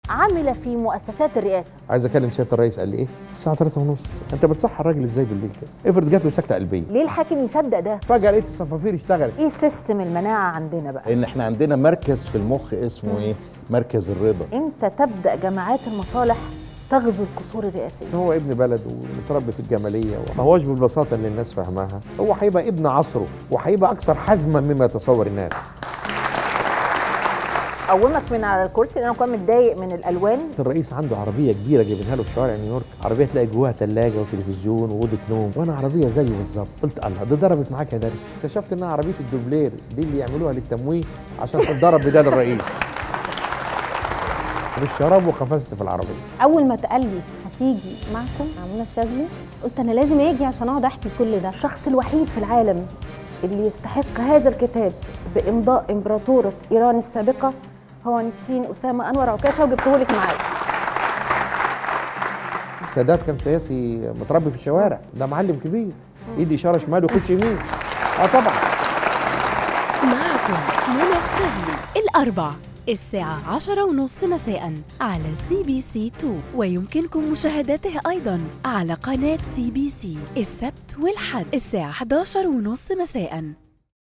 عمل في مؤسسات الرئاسه عايز اكلم سياده الرئيس قال لي ايه الساعه 3 ونص انت بتصحى الراجل ازاي بالليل كده افرض جات له سكته قلبيه ليه الحاكم يصدق ده فجاه لقيت الصفافير اشتغلت ايه سيستم المناعه عندنا بقى ان احنا عندنا مركز في المخ اسمه ايه مركز الرضا امتى تبدا جماعات المصالح تغزو القصور الرئاسيه هو ابن بلد ومتربي في الجماليه وما هوش بالبساطه اللي الناس فاهماها هو هيبقى ابن عصره وهيبقى اكثر حزما مما يتصور الناس قومك من على الكرسي لان انا كنت متضايق من الالوان الرئيس عنده عربيه كبيره جايبينها له في شوارع نيويورك عربيه تلاقي جواها ثلاجه وتلفزيون واوضه نوم وانا عربيه زيه بالظبط قلت الله دي ضربت معاك يا درش اكتشفت انها عربيه الدوبلير دي اللي يعملوها للتمويه عشان تتضرب بدال الرئيس بالشراب وقفزت في العربيه اول ما اتقال لي هتيجي معكم مع منى الشاذلي قلت انا لازم اجي عشان اقعد احكي كل ده الشخص الوحيد في العالم اللي يستحق هذا الكتاب بامضاء امبراطوره ايران السابقه هو نسرين اسامه انور عكاشه وجبته لك معايا السادات كان سياسي متربي في الشوارع ده معلم كبير ايدي اشاره شمال وخش يمين اه طبعا معكم منى الشاذلي الأربع الساعة عشرة ونص مساء على سي بي سي 2 ويمكنكم مشاهدته أيضا على قناة سي بي سي السبت والحد الساعة 11 ونص مساء